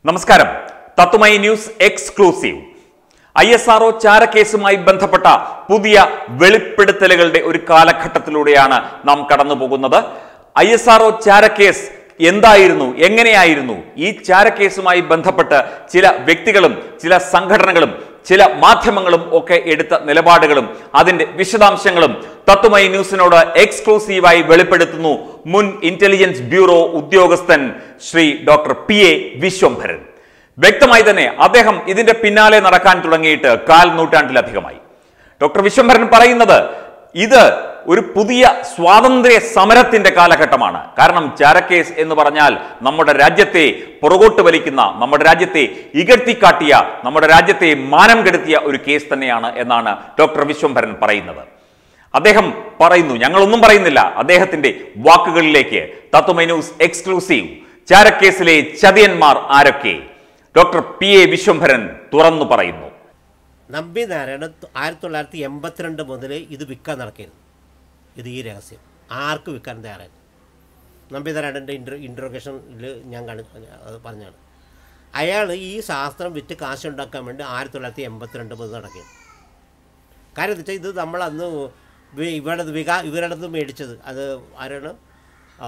നമസ്കാരം തത്തുമൈ news exclusive I S R O ചാരക്കേസുമായി ബന്ധപ്പെട്ട പുതിയ വെളിപ്പെടുത്തലുകളുടെ ഒരു കാലഘട്ടത്തിലൂടെയാണ് നാം കടന്നു പോകുന്നത് ഐ എസ് ആർഒ ചാരക്കേസ് എന്തായിരുന്നു എങ്ങനെയായിരുന്നു ഈ ചാരക്കേസുമായി ബന്ധപ്പെട്ട് ചില വ്യക്തികളും ചില സംഘടനകളും ചില മാധ്യമങ്ങളും ഒക്കെ എടുത്ത നിലപാടുകളും അതിന്റെ വിശദാംശങ്ങളും തത്വമൈ ന്യൂസിനോട് എക്സ്ക്ലൂസീവായി വെളിപ്പെടുത്തുന്നു മുൻ ഇന്റലിജൻസ് ബ്യൂറോ ഉദ്യോഗസ്ഥൻ Shri doctor P A Vishwambharan വ്യക്തമായി തന്നെ അദ്ദേഹം ഇതിന്റെ പിന്നാലെ നടക്കാൻ തുടങ്ങിയിട്ട് കാൽ നൂറ്റാണ്ടിലധികമായി ഡോക്ടർ വിശ്വംഭരൻ പറയുന്നത് ഇത് ഒരു പുതിയ സ്വാതന്ത്ര്യ സമരത്തിന്റെ കാലഘട്ടമാണ് കാരണം ചാരക്കേസ് എന്ന് പറഞ്ഞാൽ നമ്മുടെ രാജ്യത്തെ പുറകോട്ട് വലിക്കുന്ന നമ്മുടെ രാജ്യത്തെ ഇകഴ്ത്തിക്കാട്ടിയ നമ്മുടെ രാജ്യത്തെ മാനം കെടുത്തിയ ഒരു കേസ് തന്നെയാണ് എന്നാണ് ഡോക്ടർ വിശ്വംഭരൻ പറയുന്നത് അദ്ദേഹം പറയുന്നു ഞങ്ങളൊന്നും പറയുന്നില്ല അദ്ദേഹത്തിന്റെ വാക്കുകളിലേക്ക് തത്വമൈ ന്യൂസ് എക്സ്ക്ലൂസീവ് ചാരക്കേസിലെ ചതിയന്മാർ ആരൊക്കെ ഡോക്ടർ പി എ വിശ്വംഭരൻ തുറന്നു പറയുന്നു നമ്പി നാരായണൻ ആയിരത്തി തൊള്ളായിരത്തി എൺപത്തിരണ്ട് മുതൽ ഇത് വിൽക്കാൻ നടക്കരുത് ഇത് ഈ രഹസ്യം ആർക്ക് വിൽക്കാൻ തയ്യാറായി നമ്പി നാരായണൻ്റെ ഇൻട്രോ ഇൻട്രോഗേഷനിൽ ഞാൻ കാണി അത് പറഞ്ഞാണ് അയാൾ ഈ ശാസ്ത്രം വിറ്റ് കാശുണ്ടാക്കാൻ വേണ്ടി ആയിരത്തി തൊള്ളായിരത്തി എൺപത്തിരണ്ട് മുതൽ നടക്കുകയാണ് കാര്യം എന്താ വെച്ചാൽ ഇത് നമ്മൾ അന്ന് വി- ഇവിടെ വികാ ഇവരുടെ അടുത്ത് മേടിച്ചത് അത് ആരാണ് ആ,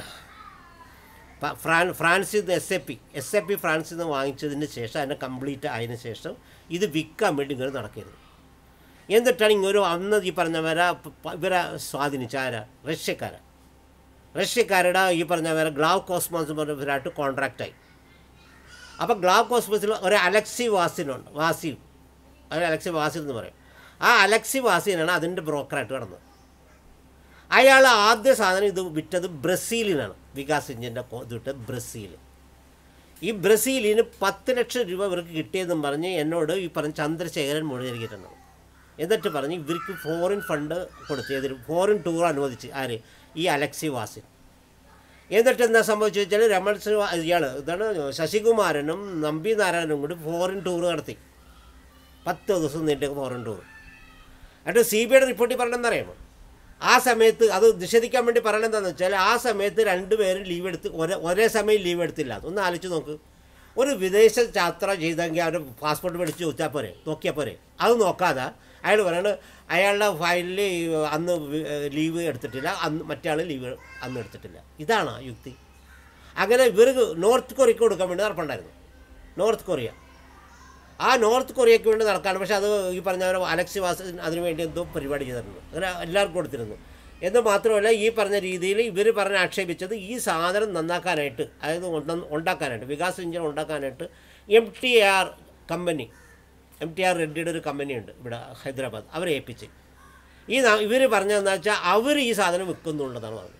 പ- ഫ്രാൻ ഫ്രാൻസിൽ നിന്ന് S A P S A P ഫ്രാൻസിൽ നിന്ന് വാങ്ങിച്ചതിന് ശേഷം അതിനെ കംപ്ലീറ്റ് ആയതിനു ശേഷം ഇത് വിൽക്കാൻ വേണ്ടി ഇങ്ങനെ നടക്കരുത് എന്നിട്ടാണ് ഇങ്ങൊരു അന്ന് ഈ പറഞ്ഞവരെ പ- പ- ഇവരെ സ്വാധീനിച്ച ആരാ റഷ്യക്കാരാ റഷ്യക്കാരുടെ ഈ പറഞ്ഞവരെ ഗ്ലാവ് കോസ്മോസ് എന്ന് പറഞ്ഞവരായിട്ട് കോൺട്രാക്റ്റായി അപ്പോൾ ഗ്ലാവ് കോസ്മോസിൽ ഒരു അലക്സി വാസിനുണ്ട് വാസി ഒരു അലക്സി വാസിൻ എന്ന് പറയും ആ അലക്സി വാസിനാണ് അതിൻ്റെ ബ്രോക്കറായിട്ട് കിടന്നത് അയാൾ ആദ്യ സാധനം ഇത് വിറ്റത് ബ്രസീലിനാണ് വികാസ് ഇഞ്ചിൻ്റെ ഇത് വിട്ടത് ബ്രസീൽ ഈ ബ്രസീലിന് പത്ത് ലക്ഷം രൂപ ഇവർക്ക് കിട്ടിയതെന്നും പറഞ്ഞ് എന്നോട് ഈ പറഞ്ഞ ചന്ദ്രശേഖരൻ മൊഴിയിരിക്കുന്നുണ്ട് എന്നിട്ട് പറഞ്ഞ് ഇവർക്ക് ഫോറിൻ ഫണ്ട് കൊടുത്തു ഏതൊരു ഫോറിൻ ടൂർ അനുവദിച്ച് ആര് ഈ അലക്സി വാസിൻ എന്നിട്ട് എന്താ സംഭവിച്ചു വെച്ചാൽ രമൺ ശ്രീ- ഇയാൾ ഇതാണ് ശശികുമാരനും നമ്പി നാരായണനും കൂടി ഫോറിൻ ടൂർ നടത്തി പത്ത് ദിവസം നീണ്ട ഫോറിൻ ടൂർ എന്നിട്ട് സി ബി ഐയുടെ റിപ്പോർട്ടിൽ പറഞ്ഞെന്നറിയാമോ ആ സമയത്ത് അത് നിഷേധിക്കാൻ വേണ്ടി പറയണെന്താണെന്ന് വെച്ചാൽ ആ സമയത്ത് രണ്ടുപേരും ലീവ് എടുത്ത് ഒരേ ഒരേ സമയം ലീവ് എടുത്തില്ല ഒന്ന് ആലോചിച്ച് നോക്ക് ഒരു വിദേശ യാത്ര ചെയ്തെങ്കിൽ അവരുടെ പാസ്പോർട്ട് മേടിച്ച് ചോദിച്ചാൽ പോരെ നോക്കിയാൽ പോരെ അത് നോക്കാതെ അയാൾ പറയണത് അയാളുടെ ഫയലിൽ അന്ന് ലീവ് എടുത്തിട്ടില്ല അന്ന് മറ്റേ ആൾ ലീവ് അന്ന് എടുത്തിട്ടില്ല ഇതാണ് ആ യുക്തി അങ്ങനെ ഇവർക്ക് നോർത്ത് കൊറിയക്ക് കൊടുക്കാൻ വേണ്ടി നടപ്പുണ്ടായിരുന്നു നോർത്ത് കൊറിയ ആ നോർത്ത് കൊറിയയ്ക്ക് വേണ്ടി നടക്കാണ് പക്ഷേ അത് ഈ പറഞ്ഞ പോലെ അലക്സി വാസ് അതിനു വേണ്ടി എന്തോ പരിപാടി ചെയ്തിട്ടുണ്ട് അങ്ങനെ എല്ലാവർക്കും കൊടുത്തിരുന്നു എന്ന് മാത്രമല്ല ഈ പറഞ്ഞ രീതിയിൽ ഇവർ പറഞ്ഞ് ആക്ഷേപിച്ചത് ഈ സാധനം നന്നാക്കാനായിട്ട് അതായത് ഉണ്ട- ഉണ്ടാക്കാനായിട്ട് വികാസ് ഇഞ്ചിൻ ഉണ്ടാക്കാനായിട്ട് M T R company M T R റെഡ്ഡിയുടെ ഒരു കമ്പനിയുണ്ട് ഇവിടെ ഹൈദരാബാദ് അവരെ ഏൽപ്പിച്ച് ഈ ഇവർ പറഞ്ഞതെന്ന് വെച്ചാൽ അവർ ഈ സാധനം വിൽക്കുന്നുള്ളതാണ് പറഞ്ഞത്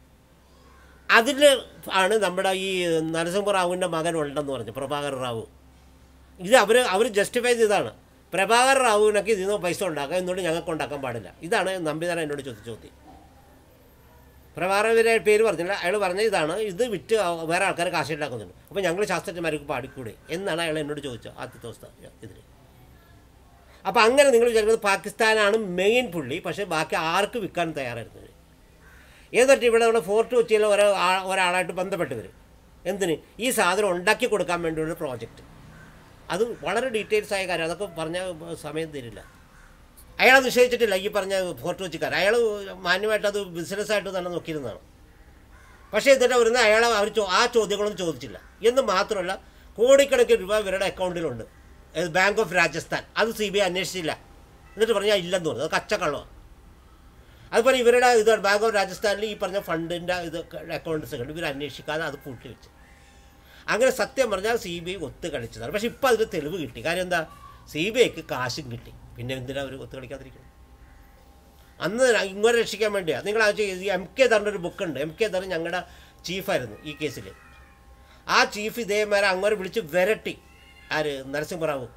അതിൽ ആണ് നമ്മുടെ ഈ നരസിംഹ റാവുവിൻ്റെ മകൻ ഉണ്ടെന്ന് പറഞ്ഞു പ്രഭാകർ റാവു ഇത് അവർ അവർ ജസ്റ്റിഫൈ ചെയ്തതാണ് പ്രഭാകർ റാവുവിനൊക്കെ ഇതിൽ നിന്ന് പൈസ ഉണ്ടാക്കാം എന്നോട് ഞങ്ങൾക്ക് ഉണ്ടാക്കാൻ പാടില്ല ഇതാണ് നമ്പിതാരൻ എന്നോട് ചോദിച്ച ചോദ്യം പ്രഭാകരൻ്റെ പേര് പറഞ്ഞില്ല അയാൾ പറഞ്ഞ ഇതാണ് ഇത് വിറ്റ് വേറെ ആൾക്കാർ കാശ് ഉണ്ടാക്കുന്നുണ്ട് അപ്പോൾ ഞങ്ങൾ ശാസ്ത്രജ്ഞന്മാർക്ക് പാടിക്കൂടെ എന്നാണ് അയാൾ എന്നോട് ചോദിച്ചത് ആദ്യത്തെ ദിവസത്തെ ഇതിൽ അപ്പോൾ അങ്ങനെ നിങ്ങൾ വിചാരിക്കുന്നത് പാകിസ്ഥാനാണ് മെയിൻ പുള്ളി പക്ഷേ ബാക്കി ആർക്ക് വിൽക്കാൻ തയ്യാറായിരുന്നത് എന്നിട്ട് ഇവിടെ നമ്മുടെ ഫോർട്ട് കൊച്ചിയിലെ ഓരോ ആ- ഒരാളായിട്ട് ബന്ധപ്പെട്ട് വരും എന്തിന് ഈ സാധനം ഉണ്ടാക്കി കൊടുക്കാൻ വേണ്ടിയുള്ള പ്രോജക്റ്റ് അത് വളരെ ഡീറ്റെയിൽസ് ആയ കാര്യം അതൊക്കെ പറഞ്ഞ സമയം തരില്ല അയാൾ നിഷേധിച്ചിട്ടില്ല ഈ പറഞ്ഞ ഫോർട്ട് കൊച്ചിക്കാർ അയാൾ മാന്യമായിട്ട് അത് ബിസിനസ്സായിട്ട് തന്നെ നോക്കിയിരുന്നതാണ് പക്ഷേ ഇതിൻ്റെ വരുന്ന അയാളെ അവർ ചോ- ആ ചോദ്യങ്ങളൊന്നും ചോദിച്ചില്ല എന്ന് മാത്രമല്ല കോടിക്കണക്കിന് രൂപ ഇവരുടെ അക്കൗണ്ടിലുണ്ട് ഏത് ബാങ്ക് ഓഫ് രാജസ്ഥാൻ അത് സി ബി ഐ അന്വേഷിച്ചില്ല എന്നിട്ട് പറഞ്ഞാൽ ഇല്ലെന്ന് പറഞ്ഞു അത് കച്ചക്കള്ളമാണ് അതുപോലെ ഇവരുടെ ഇത് ബാങ്ക് ഓഫ് രാജസ്ഥാനിൽ ഈ പറഞ്ഞ ഫണ്ടിൻ്റെ ഇത് അക്കൗണ്ട്സ് ഉണ്ട് ഇവർ അന്വേഷിക്കാതെ അത് പൂട്ടി വെച്ചു അങ്ങനെ സത്യം പറഞ്ഞാൽ സി ബി ഐ ഒത്ത് കളിച്ചതാണ് പക്ഷേ ഇപ്പോൾ അതിന് തെളിവ് കിട്ടി കാര്യം എന്താ സി ബി ഐക്ക് കാശും കിട്ടി പിന്നെ എന്തിനാ അവർ ഒത്ത് കളിക്കാതിരിക്കുന്നത് അന്ന് ഇങ്ങോട്ട് രക്ഷിക്കാൻ വേണ്ടിയാണ് നിങ്ങൾ ആ ചെയ്ത് ഈ എം കെ ധറിൻ്റെ ഒരു ബുക്കുണ്ട് എം കെ ധർ ഞങ്ങളുടെ ചീഫായിരുന്നു ഈ കേസിൽ ആ ചീഫ് ഇതേമാരെ അങ്ങോട്ട് വിളിച്ച് വിരട്ടി ആര് നരസിംഹറാവു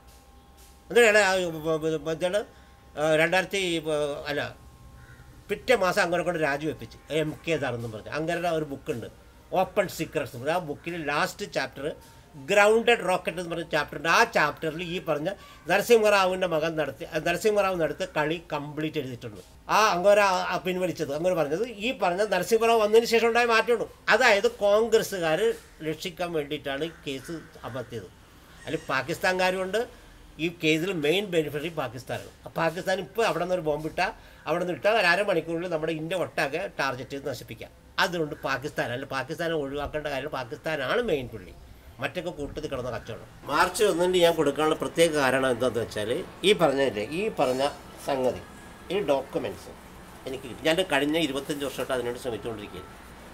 എന്നിട്ടാണ് എന്താണ് രണ്ടായിരത്തി അല്ല പിറ്റേ മാസം അങ്ങനെ കൊണ്ട് രാജിവെപ്പിച്ച് എം കെ ധാറെന്നും പറഞ്ഞു അങ്ങനെ ഒരു ബുക്കുണ്ട് ഓപ്പൺ സീക്രട്സ് ആ ബുക്കിൽ ലാസ്റ്റ് ചാപ്റ്റർ ഗ്രൗണ്ടഡ് റോക്കറ്റ് എന്ന് പറഞ്ഞ ചാപ്റ്ററുണ്ട് ആ ചാപ്റ്ററിൽ ഈ പറഞ്ഞ നരസിംഹറാവുവിൻ്റെ മകൻ നടത്തി നരസിംഹറാവു നടത്തിയ കളി കംപ്ലീറ്റ് എഴുതിയിട്ടുണ്ട് ആ അങ്ങോര പിൻവലിച്ചത് അങ്ങനെ പറഞ്ഞത് ഈ പറഞ്ഞ നരസിംഹറാവ് വന്നതിന് ശേഷം ഉണ്ടായ മാറ്റമുണ്ട് അതായത് കോൺഗ്രസ്സുകാർ രക്ഷിക്കാൻ വേണ്ടിയിട്ടാണ് ഈ കേസ് അമർത്തിയത് അതിൽ പാകിസ്ഥാൻകാരുണ്ട് ഈ കേസിൽ മെയിൻ ബെനിഫിഷ്യറി പാകിസ്ഥാനാണ് ആ പാകിസ്ഥാൻ ഇപ്പോൾ അവിടെ നിന്ന് ഒരു ബോംബിട്ടാൽ അവിടെ നിന്ന് ഇട്ടാൽ ഒരു അരമണിക്കൂറിൽ നമ്മുടെ ഇന്ത്യ ഒട്ടാകെ ടാർഗറ്റ് ചെയ്ത് നശിപ്പിക്കാം അതുകൊണ്ട് പാകിസ്ഥാൻ അല്ല പാകിസ്ഥാനെ ഒഴിവാക്കേണ്ട കാര്യം പാകിസ്ഥാനാണ് മെയിൻ പുള്ളി മറ്റൊക്കെ കൂട്ടത്തിൽ കിടന്ന കച്ചവടം മാർച്ച് ഒന്നിന് ഞാൻ കൊടുക്കാനുള്ള പ്രത്യേക കാരണം എന്താണെന്ന് വെച്ചാൽ ഈ പറഞ്ഞതില്ലേ ഈ പറഞ്ഞ സംഗതി ഈ ഡോക്യുമെൻറ്റ്സ് എനിക്ക് കിട്ടി. ഞാൻ കഴിഞ്ഞ ഇരുപത്തഞ്ച് വർഷമായിട്ട് അതിനോട് ശ്രമിച്ചുകൊണ്ടിരിക്കുകയാണ്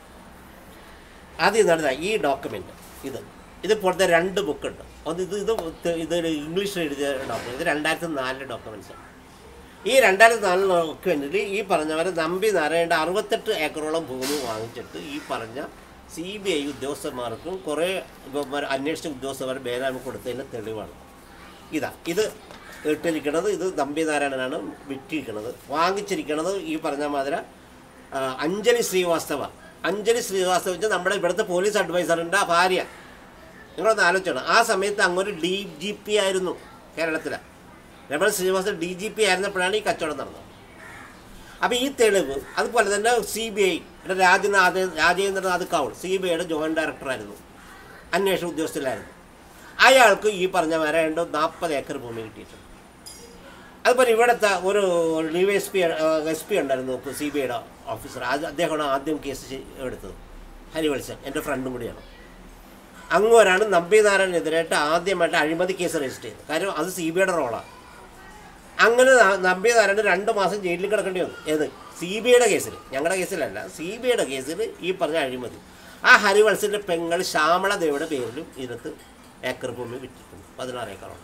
ആദ്യം നടന്ന ഈ ഡോക്യുമെൻ്റ് ഇത് ഇത് പോലത്തെ രണ്ട് ബുക്കുണ്ട് ഒന്ന് ഇത് ഇത് ഇത് ഇംഗ്ലീഷിൽ എഴുതിയ ഡോക്യുമെൻ്റ് ഇത് രണ്ടായിരത്തി നാലിലെ ഡോക്യുമെൻറ്റ്സാണ് ഈ രണ്ടായിരത്തി നാലിലെ ഡോക്യുമെൻറ്റിൽ ഈ പറഞ്ഞവരെ നമ്പി നാരായണ അറുപത്തെട്ട് ഏക്കറോളം ഭൂമി വാങ്ങിച്ചിട്ട് ഈ പറഞ്ഞ സി ബി ഐ ഉദ്യോഗസ്ഥന്മാർക്കും കുറേ ഇവന്മാർ അന്വേഷിച്ച ഉദ്യോഗസ്ഥന്മാർ ബേരാമി കൊടുത്തതിൻ്റെ തെളിവാണ് ഇതാ ഇത് ഇട്ടിരിക്കുന്നത് ഇത് നമ്പി നാരായണനാണ് വിറ്റിരിക്കുന്നത് വാങ്ങിച്ചിരിക്കുന്നത് ഈ പറഞ്ഞ മാതിരി ആ, അഞ്ജലി ശ്രീവാസ്തവ അഞ്ജലി ശ്രീവാസ്തവ വെച്ചാൽ നമ്മുടെ ഇവിടുത്തെ പോലീസ് അഡ്വൈസറിൻ്റെ ഭാര്യ നിങ്ങളൊന്ന് ആലോചിക്കണം ആ സമയത്ത് അങ്ങൊരു ഡി ജി പി ആയിരുന്നു കേരളത്തിലെ Ramana Srinivasan D G P ആയിരുന്നപ്പോഴാണ് ഈ കച്ചവടം നടന്നത് അപ്പോൾ ഈ തെളിവ് അതുപോലെ തന്നെ C B I Rajnath Rajendranath Kaul C B ഐയുടെ ജോയിൻറ്റ് ഡയറക്ടറായിരുന്നു അന്വേഷണ ഉദ്യോഗസ്ഥനായിരുന്നു അയാൾക്ക് ഈ പറഞ്ഞ വരേണ്ട നാൽപ്പത് ഏക്കർ ഭൂമി കിട്ടിയിട്ടുണ്ട് അതുപോലെ ഇവിടുത്തെ ഒരു D S P S P ഉണ്ടായിരുന്നു സി ബി ഐയുടെ ഓഫീസർ അത് അദ്ദേഹമാണ് ആദ്യം കേസ് ചെ- എടുത്തത് ഹരിവത്സൻ എൻ്റെ ഫ്രണ്ടും കൂടിയാണ് അങ്ങോരാണ് നമ്പിനാരായണെതിരായിട്ട് ആദ്യമായിട്ട് അഴിമതി കേസ് രജിസ്റ്റർ ചെയ്തത് കാര്യം അത് സി ബി ഐയുടെ റോളാണ് അങ്ങനെ ന- നമ്പിനാരായണൻ രണ്ട് മാസം ജയിലിൽ കിടക്കേണ്ടി വന്നു ഏത് സി ബി ഐയുടെ കേസിൽ ഞങ്ങളുടെ കേസിലല്ല സി ബി ഐയുടെ കേസിൽ ഈ പറഞ്ഞ അഴിമതി ആ ഹരിവത്സൻ്റെ പെങ്ങൾ ശ്യാമളദേവിയുടെ പേരിലും ഇതിനകത്ത് ഏക്കർ ഭൂമി വിറ്റിട്ടുണ്ട് പതിനാറ് ഏക്കറോളം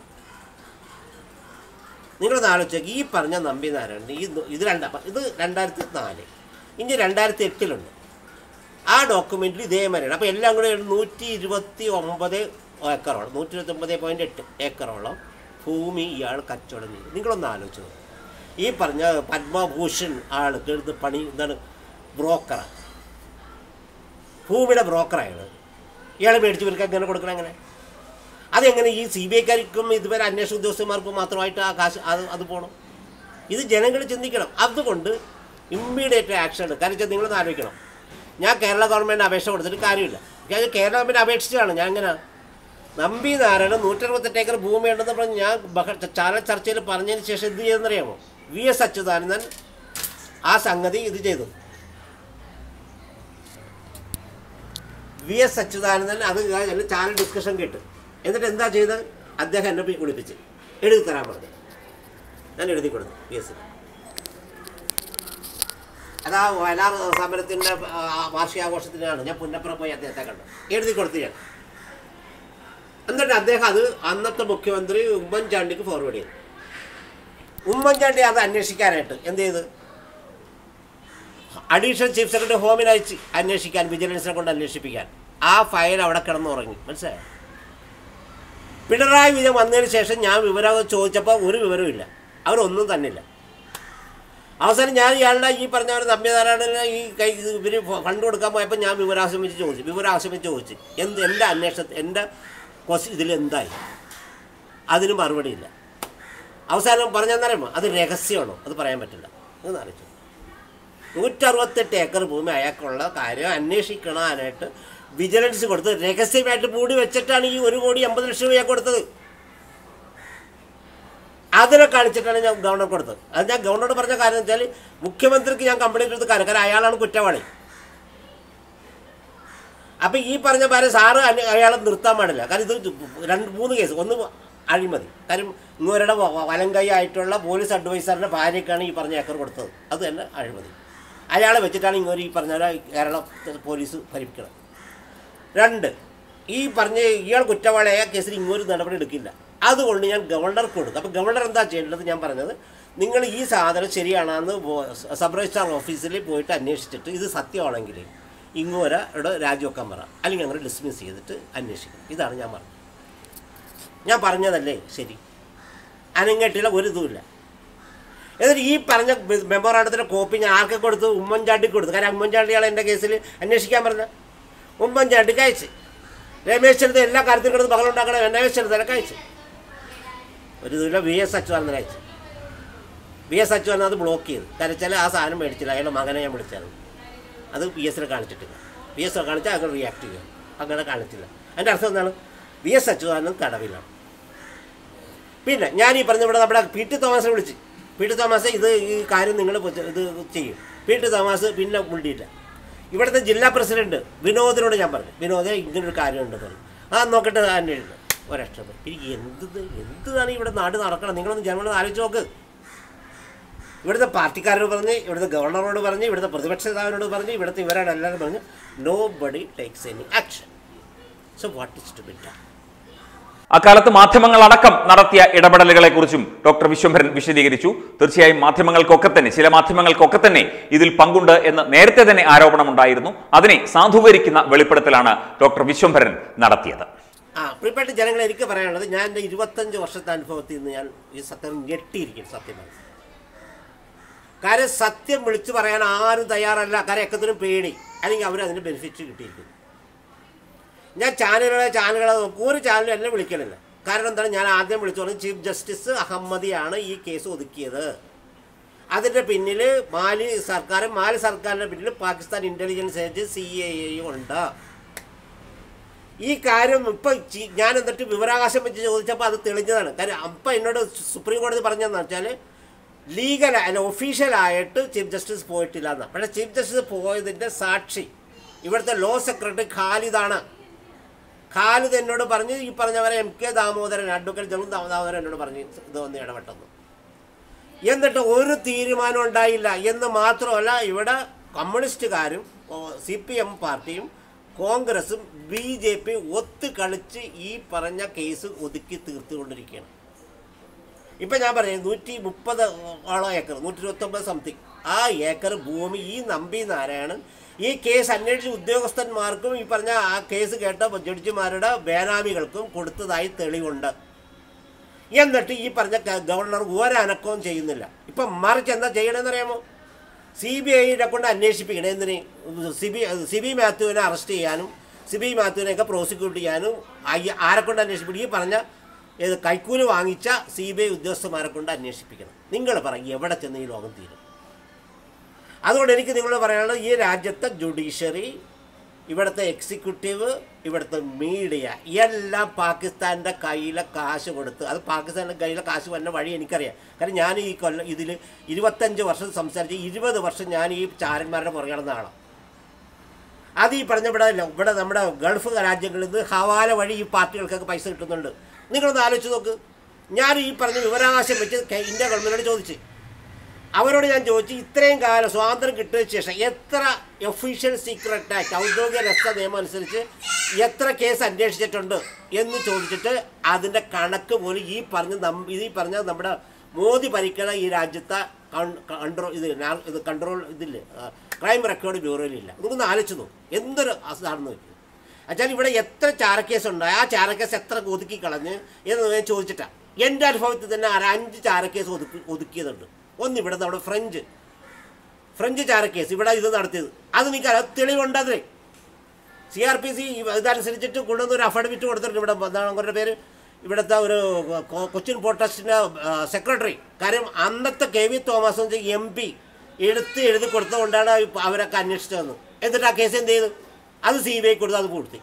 നിങ്ങളൊന്ന് ആലോചിച്ചേക്ക് ഈ പറഞ്ഞ നമ്പി നാരായണൻ ഈ ഇത് രണ്ടാ ഇത് രണ്ടായിരത്തി നാല് ഇനി രണ്ടായിരത്തി എട്ടിലുണ്ട് ആ ഡോക്യുമെൻറ്റിൽ ഇതേമാതിരിയാണ് അപ്പോൾ എല്ലാം കൂടെ നൂറ്റി ഇരുപത്തി ഒമ്പത് ഏക്കറോളം നൂറ്റി ഇരുപത്തി ഒമ്പത് പോയിൻറ്റ് എട്ട് ഏക്കറോളം ഭൂമി ഇയാൾ കച്ചവടം ചെയ്തു നിങ്ങളൊന്ന് ആലോചിച്ചു നോക്ക്. ഈ പറഞ്ഞ പത്മഭൂഷൺ ആൾക്ക് ഇത് പണി എന്താണ് ബ്രോക്കറാണ് ഭൂമിയുടെ ബ്രോക്കറാണ് ഇയാൾ മേടിച്ച് ഇവർക്ക് എങ്ങനെ കൊടുക്കണം എങ്ങനെ അതെങ്ങനെ ഈ സി ബി ഐക്കാർക്കും ഇതുവരെ അന്വേഷണ ഉദ്യോഗസ്ഥന്മാർക്കും മാത്രമായിട്ട് ആ കാശ് അത് അത് പോകണം ഇത് ജനങ്ങൾ ചിന്തിക്കണം അതുകൊണ്ട് ഇമ്മീഡിയറ്റ് ആക്ഷൻ എടുക്കും കാരണം വെച്ചാൽ നിങ്ങളൊന്ന് ആലോചിക്കണം ഞാൻ കേരള ഗവൺമെൻറ് അപേക്ഷ കൊടുത്തിട്ട് കാര്യമില്ല ഞാൻ കേരള ഗവൺമെൻറ് അപേക്ഷിച്ചാണ് ഞാൻ എങ്ങനെ നമ്പി നാരായണൻ നൂറ്ററുപത്തെട്ട് ഏക്കർ ഭൂമി ഉണ്ടെന്ന് പറഞ്ഞ് ഞാൻ ബഹ- ചാനൽ ചർച്ചയിൽ പറഞ്ഞതിന് ശേഷം എന്ത് ചെയ്തെന്നറിയാമോ വി എസ് അച്യുതാനന്ദൻ ആ സംഗതി ഇത് ചെയ്തു വി എസ് അച്യുതാനന്ദൻ അത് കഴിഞ്ഞ് ചാനൽ ഡിസ്കഷൻ കേട്ട് എന്നിട്ട് എന്താ ചെയ്തത് അദ്ദേഹം എന്നെ പോയി വിളിപ്പിച്ച് എഴുതി തരാൻ പറഞ്ഞു ഞാൻ എഴുതി കൊടുത്തു വി എസ് അതാ വയലാർ സമരത്തിൻ്റെ വാർഷികാഘോഷത്തിനാണ് ഞാൻ പുന്നപ്പുറം പോയി അദ്ദേഹത്തെ കണ്ടു എഴുതി കൊടുത്തു ഞാൻ എന്നിട്ട് അദ്ദേഹം അത് അന്നത്തെ മുഖ്യമന്ത്രി ഉമ്മൻചാണ്ടിക്ക് ഫോർവേഡ് ചെയ്തു ഉമ്മൻചാണ്ടി അത് അന്വേഷിക്കാനായിട്ട് എന്ത് ചെയ്ത് അഡീഷണൽ ചീഫ് സെക്രട്ടറി ഹോമിന് അയച്ച് അന്വേഷിക്കാൻ വിജിലൻസിനെ കൊണ്ട് അന്വേഷിപ്പിക്കാൻ ആ ഫയൽ അവിടെ കിടന്നുറങ്ങി മനസ്സിലായോ പിണറായി വിജയൻ വന്നതിന് ശേഷം ഞാൻ വിവരം ചോദിച്ചപ്പോൾ ഒരു വിവരവും അവരൊന്നും തന്നില്ല അവസാനം ഞാൻ ഇയാളുടെ ഈ പറഞ്ഞ പോലെ തമ്മിധാരാണ് ഈ കൈ ഇവർ ഫണ്ട് കൊടുക്കാൻ പോയപ്പോൾ ഞാൻ വിവരാവശ്യം വെച്ച് ചോദിച്ചു വിവരാവശ്യം വെച്ച് ചോദിച്ചു എന്ത് എൻ്റെ അന്വേഷണത്തിൽ എൻ്റെ ക്വസ്റ്റ്യൻ ഇതിൽ എന്തായി അതിന് മറുപടിയില്ല അവസാനം പറഞ്ഞെന്നറിയുമോ അത് രഹസ്യമാണോ അത് പറയാൻ പറ്റില്ല എന്ന് അറിയിച്ചു നൂറ്ററുപത്തെട്ട് ഏക്കർ ഭൂമി അയാൾക്കുള്ള കാര്യം അന്വേഷിക്കണാനായിട്ട് വിജിലൻസ് കൊടുത്ത് രഹസ്യമായിട്ട് മൂടി വെച്ചിട്ടാണ് ഈ ഒരു കോടി എൺപത് ലക്ഷം രൂപ കൊടുത്തത് അതിനെ കാണിച്ചിട്ടാണ് ഞാൻ ഗവർണർ കൊടുത്തത് അത് ഞാൻ ഗവർണറോട് പറഞ്ഞ കാര്യം എന്ന് വെച്ചാൽ മുഖ്യമന്ത്രിക്ക് ഞാൻ കംപ്ലൈൻറ്റ് എടുത്ത് കാര്യം കാരണം അയാളാണ് കുറ്റവാളി അപ്പം ഈ പറഞ്ഞ പോലെ സാറ് അന്യ- അയാളെ നിർത്താൻ പാടില്ല കാരണം ഇത് രണ്ട് മൂന്ന് കേസ് ഒന്ന് അഴിമതി കാര്യം ഇങ്ങോരുടെ വലങ്കൈ ആയിട്ടുള്ള പോലീസ് അഡ്വൈസറിൻ്റെ ഭാര്യയ്ക്കാണ് ഈ പറഞ്ഞ ഏക്കർ കൊടുത്തത് അത് തന്നെ അഴിമതി അയാളെ വെച്ചിട്ടാണ് ഇങ്ങോട്ട് ഈ പറഞ്ഞ പോലെ കേരള പോലീസ് ഭരിക്കണം രണ്ട് ഈ പറഞ്ഞ ഇയാൾ കുറ്റവാളിയായ കേസിൽ ഇങ്ങോട്ട് നടപടി എടുക്കില്ല അതുകൊണ്ട് ഞാൻ ഗവർണർക്ക് കൊടുത്തു അപ്പോൾ ഗവർണർ എന്താ ചെയ്യേണ്ടത് ഞാൻ പറഞ്ഞത് നിങ്ങൾ ഈ സാധനം ശരിയാണെന്ന് ബോ- സബ് രജിസ്ട്രാർ ഓഫീസിൽ പോയിട്ട് അന്വേഷിച്ചിട്ട് ഇത് സത്യമാണെങ്കിൽ ഇങ്ങോരയുടെ രാജിവെക്കാൻ പറ അല്ലെങ്കിൽ അങ്ങനെ ഡിസ്മിസ് ചെയ്തിട്ട് അന്വേഷിക്കും ഇതാണ് ഞാൻ പറഞ്ഞത് ഞാൻ പറഞ്ഞതല്ലേ ശരി അനങ്ങട്ടില്ല ഒരു ഇതുമില്ല എന്നിട്ട് ഈ പറഞ്ഞ മെമ്മോറാണ്ടത്തിൻ്റെ കോപ്പി ഞാൻ ആർക്ക് കൊടുത്തു ഉമ്മൻചാണ്ടിക്ക് കൊടുത്തു കാരണം ഉമ്മൻചാണ്ടിയാണ് എൻ്റെ കേസിൽ അന്വേഷിക്കാൻ പറഞ്ഞ ഉമ്മൻചാണ്ടിക്ക് അയച്ച് രമേശ് ചെന്നിത്തല എല്ലാ കാര്യത്തിലും കിടന്ന് ബഹളം ഉണ്ടാക്കണം രമേശ് ചെന്നിത്തലക്ക് അയച്ചു ഒരു ഇതില്ല വി എസ് അച്യുതാനന്ദൻ അയച്ചു വി എസ് അച്യുതാനന്ദൻ അത് ബ്ലോക്ക് ചെയ്തു കാരണം വെച്ചാൽ ആ സാധനം മേടിച്ചില്ല അയാളുടെ മകനെ ഞാൻ വിളിച്ചായിരുന്നു അത് പി എസിനെ കാണിച്ചിട്ടില്ല പി എസ് കാണിച്ചാൽ അങ്ങനെ റിയാക്ട് ചെയ്യുക അങ്ങനെ കാണിച്ചില്ല അതിൻ്റെ അർത്ഥം എന്താണ് വി എസ് അച്യുതാനന്ദൻ തടവിലാണ് പിന്നെ ഞാൻ ഈ പറഞ്ഞ ഇവിടെ നമ്മുടെ പി ടി തോമസിനെ വിളിച്ച് പി ടി തോമസ് ഇത് ഈ കാര്യം നിങ്ങൾ ഇത് ചെയ്യും പി ടി തോമസ് പിന്നെ മുണ്ടിയില്ല ഇവിടുത്തെ ജില്ലാ പ്രസിഡന്റ് വിനോദിനോട് ഞാൻ പറഞ്ഞു വിനോദ് ഇങ്ങനൊരു കാര്യമുണ്ട് പറഞ്ഞു ആ നോക്കട്ടെ അന്വേഷിച്ചു ഒരക്ഷരം എനിക്ക് എന്ത് എന്താണ് ഇവിടെ നാട് നടക്കണം നിങ്ങളൊന്ന് ജനങ്ങളൊന്ന് ആലോചിച്ച് നോക്ക് ഇവിടുത്തെ പാർട്ടിക്കാരോട് പറഞ്ഞ് ഇവിടുത്തെ ഗവർണറോട് പറഞ്ഞ് ഇവിടുത്തെ പ്രതിപക്ഷ നേതാവിനോട് പറഞ്ഞ് ഇവിടുത്തെ ഇവരോട് എല്ലാവരും പറഞ്ഞ് nobody takes any action so what is to be done അക്കാലത്ത് മാധ്യമങ്ങൾ അടക്കം നടത്തിയ ഇടപെടലുകളെ കുറിച്ചും ഡോക്ടർ വിശ്വംഭരൻ വിശദീകരിച്ചു തീർച്ചയായും മാധ്യമങ്ങൾക്കൊക്കെ തന്നെ ചില മാധ്യമങ്ങൾക്കൊക്കെ തന്നെ ഇതിൽ പങ്കുണ്ട് എന്ന് നേരത്തെ തന്നെ ആരോപണമുണ്ടായിരുന്നു അതിനെ സാധൂകരിക്കുന്ന വെളിപ്പെടുത്തലാണ് ഡോക്ടർ വിശ്വംഭരൻ നടത്തിയത് ആ പ്രിയപ്പെട്ട ജനങ്ങളെ എനിക്ക് പറയാനുള്ളത് ഞാൻ എൻ്റെ ഇരുപത്തഞ്ച് വർഷത്തെ അനുഭവത്തിൽ നിന്ന് ഞാൻ ഈ സത്യം ഞെട്ടിയിരിക്കുന്നു സത്യമായി കാര്യം സത്യം വിളിച്ചു പറയാൻ ആരും തയ്യാറല്ല കാര്യം എക്കത്തിനും പേടി അല്ലെങ്കിൽ അവർ അതിന് ബെനിഫിറ്റ് കിട്ടിയിരിക്കുന്നു ഞാൻ ചാനലുകളെ ചാനലുകളെ നോക്കും ഒരു ചാനലും എന്നെ വിളിക്കണില്ല കാരണം എന്താണ് ഞാൻ ആദ്യം വിളിച്ചു പറഞ്ഞു ചീഫ് ജസ്റ്റിസ് അഹമ്മദിയാണ് ഈ കേസ് ഒതുക്കിയത് അതിൻ്റെ പിന്നിൽ മാലി സർക്കാരും മാലി സർക്കാരിൻ്റെ പിന്നിൽ Pakistan intelligence agency C A എയും ഉണ്ട് ഈ കാര്യം ഇപ്പം ഞാൻ എന്നിട്ട് വിവരാവകാശം വെച്ച് ചോദിച്ചപ്പോൾ അത് തെളിഞ്ഞതാണ് കാര്യം അപ്പം എന്നോട് സുപ്രീം കോടതി പറഞ്ഞതെന്ന് വെച്ചാൽ ലീഗൽ അല്ല ഒഫീഷ്യലായിട്ട് ചീഫ് ജസ്റ്റിസ് പോയിട്ടില്ല എന്ന് പക്ഷേ ചീഫ് ജസ്റ്റിസ് പോയതിൻ്റെ സാക്ഷി ഇവിടുത്തെ ലോ സെക്രട്ടറി ഖാലിദാണ് ഖാലിദ് എന്നോട് പറഞ്ഞ് ഈ പറഞ്ഞവരെ M K Damodaran advocate general Damodaran എന്നോട് പറഞ്ഞു ഇത് വന്ന് ഇടപെട്ടെന്ന് എന്നിട്ട് ഒരു തീരുമാനം ഉണ്ടായില്ല എന്ന് മാത്രമല്ല ഇവിടെ കമ്മ്യൂണിസ്റ്റുകാരും സി പി എം പാർട്ടിയും കോൺഗ്രസും ബി ജെ പി ഒത്തുകളിച്ച് ഈ പറഞ്ഞ കേസ് ഒതുക്കി തീർത്തുകൊണ്ടിരിക്കുകയാണ് ഇപ്പം ഞാൻ പറയാം നൂറ്റി മുപ്പത് ഓളം ഏക്കർ നൂറ്റി ഇരുപത്തൊമ്പത് സംതിങ് ആ ഏക്കർ ഭൂമി ഈ നമ്പി നാരായണൻ ഈ കേസ് അന്വേഷിച്ച ഉദ്യോഗസ്ഥന്മാർക്കും ഈ പറഞ്ഞ ആ കേസ് കേട്ട ജഡ്ജിമാരുടെ ബേനാമികൾക്കും കൊടുത്തതായി തെളിവുണ്ട് എന്നിട്ട് ഈ പറഞ്ഞ ക- ഗവർണർ ഒരനക്കവും ചെയ്യുന്നില്ല ഇപ്പം മറിച്ച് എന്താ ചെയ്യണമെന്ന് അറിയാമോ സി ബി ഐയുടെ കൊണ്ട് അന്വേഷിപ്പിക്കണം എന്തിന് സി ബി സി ബി മാത്യുവിനെ അറസ്റ്റ് ചെയ്യാനും സി ബി മാത്യുവിനെയൊക്കെ പ്രോസിക്യൂട്ട് ചെയ്യാനും അയ്യ- ആരെ കൊണ്ട് അന്വേഷിപ്പിക്കണം ഈ പറഞ്ഞ ഏത് കൈക്കൂലി വാങ്ങിച്ച സി ബി ഐ ഉദ്യോഗസ്ഥന്മാരെ കൊണ്ട് അന്വേഷിപ്പിക്കണം നിങ്ങൾ പറയും എവിടെ ചെന്ന് ഈ ലോകം തീരും അതുകൊണ്ട് എനിക്ക് നിങ്ങളോട് പറയാനുള്ളത് ഈ രാജ്യത്തെ ജുഡീഷ്യറി ഇവിടുത്തെ എക്സിക്യൂട്ടീവ് ഇവിടുത്തെ മീഡിയ എല്ലാം പാകിസ്ഥാൻ്റെ കയ്യിലെ കാശ് കൊടുത്ത് അത് പാകിസ്ഥാൻ്റെ കയ്യിലെ കാശ് വന്ന വഴി എനിക്കറിയാം കാരണം ഞാൻ ഈ കൊല്ലം ഇതിൽ ഇരുപത്തഞ്ച് വർഷം സംസാരിച്ച് ഇരുപത് വർഷം ഞാൻ ഈ ചാരന്മാരുടെ പുറകെ നടന്ന ആളാണ് അത് ഈ പറഞ്ഞ ഇവിടെ ഇവിടെ നമ്മുടെ ഗൾഫ് രാജ്യങ്ങളിൽ നിന്ന് ഹവാല വഴി ഈ പാർട്ടികൾക്കൊക്കെ പൈസ കിട്ടുന്നുണ്ട് നിങ്ങളൊന്ന് ആലോചിച്ച് നോക്ക് ഞാൻ ഈ പറഞ്ഞ വിവരാവകാശം വെച്ച് കെ- ഇന്ത്യ ഗവൺമെൻറ്റിനോട് ചോദിച്ചു അവരോട് ഞാൻ ചോദിച്ചു ഇത്രയും കാലം സ്വാതന്ത്ര്യം കിട്ടിയ ശേഷം എത്ര ഒഫീഷ്യൽ സീക്രട്ട് ആക്ട് ഔദ്യോഗിക രക്ഷ നിയമം അനുസരിച്ച് എത്ര കേസ് അന്വേഷിച്ചിട്ടുണ്ട് എന്ന് ചോദിച്ചിട്ട് അതിൻ്റെ കണക്ക് പോലും ഈ പറഞ്ഞ നം- ഈ പറഞ്ഞ നമ്മുടെ മോദി ഭരിക്കണ ഈ രാജ്യത്തെ കൺട്രോൾ ഇത് നാ- ഇത് കൺട്രോൾ ഇതില്ലേ ക്രൈം റെക്കോർഡ് ബ്യൂറോയിലില്ല നിങ്ങളൊന്ന് ആലോചിച്ച് നോക്കും എന്തൊരു അസാണെന്ന് നോക്കി എന്നുവെച്ചാൽ ഇവിടെ എത്ര ചാരക്കേസ് ഉണ്ടായി ആ ചാരക്കേസ് എത്ര ഒതുക്കി കളഞ്ഞ് എന്ന് ഞാൻ ചോദിച്ചിട്ടാണ് എൻ്റെ അനുഭവത്തിൽ തന്നെ ഒരു അഞ്ച് ചാരക്കേസ് ഒതുക്കി ഒതുക്കിയതുണ്ട് ഒന്ന് ഇവിടെ നമ്മുടെ ഫ്രഞ്ച് ഫ്രഞ്ച് ചാരക്കേസ് ഇവിടെ ഇത് നടത്തിയത് അത് എനിക്ക് തെളിവുണ്ടതിന് സി ആർ പി സി ഇതനുസരിച്ചിട്ട് കൊണ്ടുവന്ന് ഒരു അഫിഡവിറ്റ് കൊടുത്തിട്ടുണ്ട് ഇവിടെ എന്താണ് അവരുടെ പേര് ഇവിടുത്തെ ഒരു കൊ- കൊച്ചിൻ പോർട്ടസ്റ്റിൻ്റെ സെക്രട്ടറി കാര്യം അന്നത്തെ കെ വി തോമസ് എന്ന് എം പി എടുത്ത് എഴുതി കൊടുത്തുകൊണ്ടാണ് ഇപ്പ- അവരൊക്കെ അന്വേഷിച്ചതെന്ന് എന്നിട്ട് ആ കേസ് എന്ത് ചെയ്തു അത് സി ബി ഐ കൊടുത്ത് അത് പൂർത്തി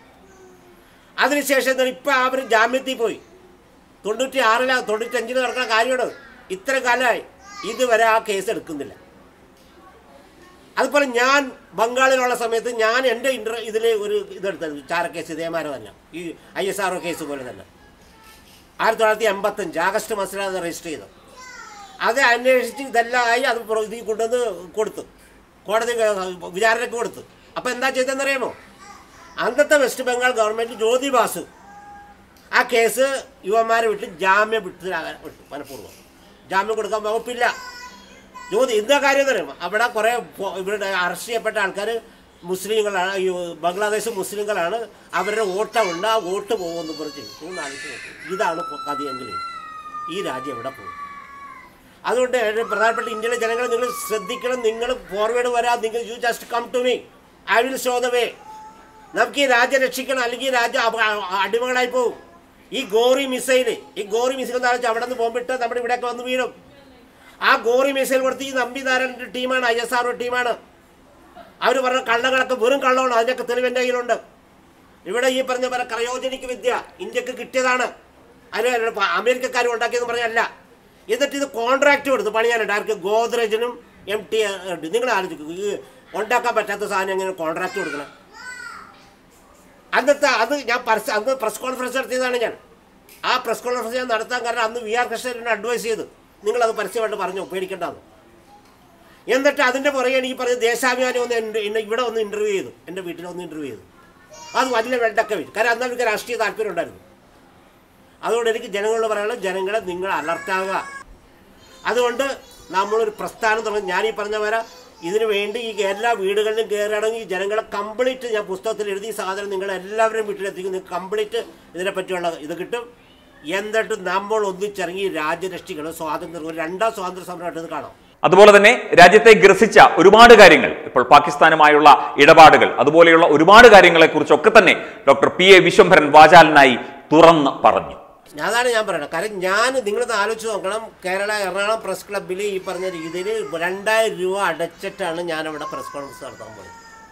അതിനുശേഷം എന്താണ് ഇപ്പം അവർ ജാമ്യത്തിൽ പോയി തൊണ്ണൂറ്റി ആറിലാണ് തൊണ്ണൂറ്റഞ്ചിൽ നടക്കുന്ന കാര്യമാണ് ഇത്ര കാലമായി ഇതുവരെ ആ കേസ് എടുക്കുന്നില്ല അതുപോലെ ഞാൻ ബംഗാളിലുള്ള സമയത്ത് ഞാൻ എൻ്റെ ഇൻ്റർ ഇതിൽ ഒരു ഇതെടുത്തത് ചാരക്കേസ് ഇതേമാരെ തന്നെ ഈ I S R O case പോലെ തന്നെ ആയിരത്തി തൊള്ളായിരത്തി എൺപത്തഞ്ച് ആഗസ്റ്റ് മാസത്തിലാണ് അത് രജിസ്റ്റർ ചെയ്തത് അത് അന്വേഷിച്ച് ഇതെല്ലാം ആയി അത് പുറ- ഇതിൽ കൊണ്ടുവന്ന് കൊടുത്തു കോടതി ക- വിചാരണയ്ക്ക് കൊടുത്തു അപ്പോൾ എന്താ ചെയ്തതെന്നറിയാമോ അന്നത്തെ വെസ്റ്റ് ബംഗാൾ ഗവൺമെൻറ് ജ്യോതി ബാസു ആ കേസ് യുവന്മാരെ വിട്ട് ജാമ്യം വിട്ട് വിട്ടു മനഃപൂർവ്വം ജാമ്യം കൊടുക്കാൻ വകുപ്പില്ല ജ്യോതി എന്താ കാര്യം എന്നറിയാമോ അവിടെ കുറേ ഫോ- ഇവിടെ അറസ്റ്റ് ചെയ്യപ്പെട്ട ആൾക്കാർ മുസ്ലിങ്ങളാണ് ഈ ബംഗ്ലാദേശ് മുസ്ലിങ്ങളാണ് അവരുടെ വോട്ടുണ്ട് ആ വോട്ട് പോകുമെന്ന് പറഞ്ഞ് നിങ്ങൾ ആലോചിച്ച് നോക്കൂ ഇതാണ് ഇപ്പൊ കഥയെങ്കിൽ ഈ രാജ്യം എവിടെ പോകും അതുകൊണ്ട് ഏറ്റവും പ്രധാനപ്പെട്ട ഇന്ത്യയിലെ ജനങ്ങളെ നിങ്ങൾ ശ്രദ്ധിക്കണം നിങ്ങൾ ഫോർവേഡ് വരാം നിങ്ങൾ you just come to me I will show the way നമുക്ക് ഈ രാജ്യം രക്ഷിക്കണം അല്ലെങ്കിൽ ഈ രാജ്യം അപ- അ- അടിമകളായി പോകും ഈ ഗോറി മിസൈൽ ഈ ഗോറി മിസൈൽ എന്താ വെച്ചാൽ അവിടെ നിന്ന് ബോംബിട്ട് നമ്മുടെ ഇവിടെയൊക്കെ വന്ന് വീഴും ആ ഗോറി മിസൈൽ കൊടുത്ത് ഈ നമ്പിനാരൻ്റെ ടീമാണ് ഐ എസ് ആർ ടീമാണ് അവർ പറഞ്ഞ കള്ളങ്ങളൊക്കെ വെറും കള്ളമാണ് അതിൻ്റെയൊക്കെ തെളിവ് എൻ്റെ കയ്യിലുണ്ട് ഇവിടെ ഈ പറഞ്ഞ പോലെ ക്രയോജനിക് വിദ്യ ഇന്ത്യക്ക് കിട്ടിയതാണ് അതിന് അമേരിക്കക്കാരും ഉണ്ടാക്കിയെന്ന് പറഞ്ഞല്ല എന്നിട്ട് ഇത് കോൺട്രാക്റ്റ് കൊടുത്തു പണിയാനായിട്ട് ആർക്ക് ഗോദ്രേജിനും എം ടി നിങ്ങൾ ആലോചിക്കും ഈ ഉണ്ടാക്കാൻ പറ്റാത്ത സാധനം എങ്ങനെ കോൺട്രാക്റ്റ് കൊടുക്കണം അന്നത്തെ അത് ഞാൻ പരസ്യ അന്ന് പ്രസ് കോൺഫറൻസ് നടത്തിയതാണ് ഞാൻ ആ പ്രസ് കോൺഫറൻസ് ഞാൻ നടത്താൻ കാരണം അന്ന് വി ആർ കൃഷ്ണൻ അഡ്വൈസ് ചെയ്തു നിങ്ങളത് പരസ്യമായിട്ട് പറഞ്ഞു പേടിക്കേണ്ടെന്ന് എന്നിട്ട് അതിൻ്റെ പുറകെ ഈ പറഞ്ഞ ദേശാഭിമാനി ഒന്ന് എൻ്റെ- എന്നെ ഇവിടെ ഒന്ന് ഇൻ്റർവ്യൂ ചെയ്തു എൻ്റെ വീട്ടിൽ ഒന്ന് ഇൻ്റർവ്യൂ ചെയ്തു അത് വലിയ വെണ്ടക്ക വീട് കാരണം അന്ന് എനിക്ക് രാഷ്ട്രീയ താല്പര്യം ഉണ്ടായിരുന്നു അതുകൊണ്ട് എനിക്ക് ജനങ്ങളോട് പറയാനുള്ളത് ജനങ്ങളെ നിങ്ങൾ അലർട്ടാവുക അതുകൊണ്ട് നമ്മളൊരു പ്രസ്ഥാനം തുടങ്ങി ഞാൻ ഈ പറഞ്ഞ പോലെ ഇതിനു വേണ്ടി ഈ എല്ലാ വീടുകളിലും കയറിയാണെങ്കിൽ ജനങ്ങളെ കംപ്ലീറ്റ് ഞാൻ പുസ്തകത്തിൽ എഴുതി ഈ സാധനം നിങ്ങൾ എല്ലാവരും വീട്ടിലെത്തിക്കും നിങ്ങൾക്ക് കംപ്ലീറ്റ് ഇതിനെ പറ്റിയുള്ള ഇത് കിട്ടും എന്നിട്ട് നമ്മൾ ഒന്നിച്ചിറങ്ങി രാജ്യം രക്ഷിക്കണം സ്വാതന്ത്ര്യം ഒരു രണ്ടാം സ്വാതന്ത്ര്യ സമരമായിട്ട് ഇത് കാണാം അതുപോലെ തന്നെ രാജ്യത്തെ ഗ്രസിച്ച ഒരുപാട് കാര്യങ്ങൾ ഇപ്പോൾ പാകിസ്ഥാനുമായുള്ള ഇടപാടുകൾ അതുപോലെയുള്ള ഒരുപാട് കാര്യങ്ങളെക്കുറിച്ചൊക്കെ തന്നെ ഡോക്ടർ പി എ വിശ്വംഭരൻ വാചാലനായി തുറന്ന് പറഞ്ഞു അതാണ് ഞാൻ പറയുന്നത് കാരണം ഞാൻ നിങ്ങളത് ആലോചിച്ച് നോക്കണം കേരള എറണാകുളം പ്രസ് ക്ലബ്ബിൽ ഈ പറഞ്ഞ രീതിയിൽ രണ്ടായിരം രൂപ അടച്ചിട്ടാണ് ഞാനവിടെ പ്രസ് കോൺഫറൻസ് നടത്താൻ പോയത്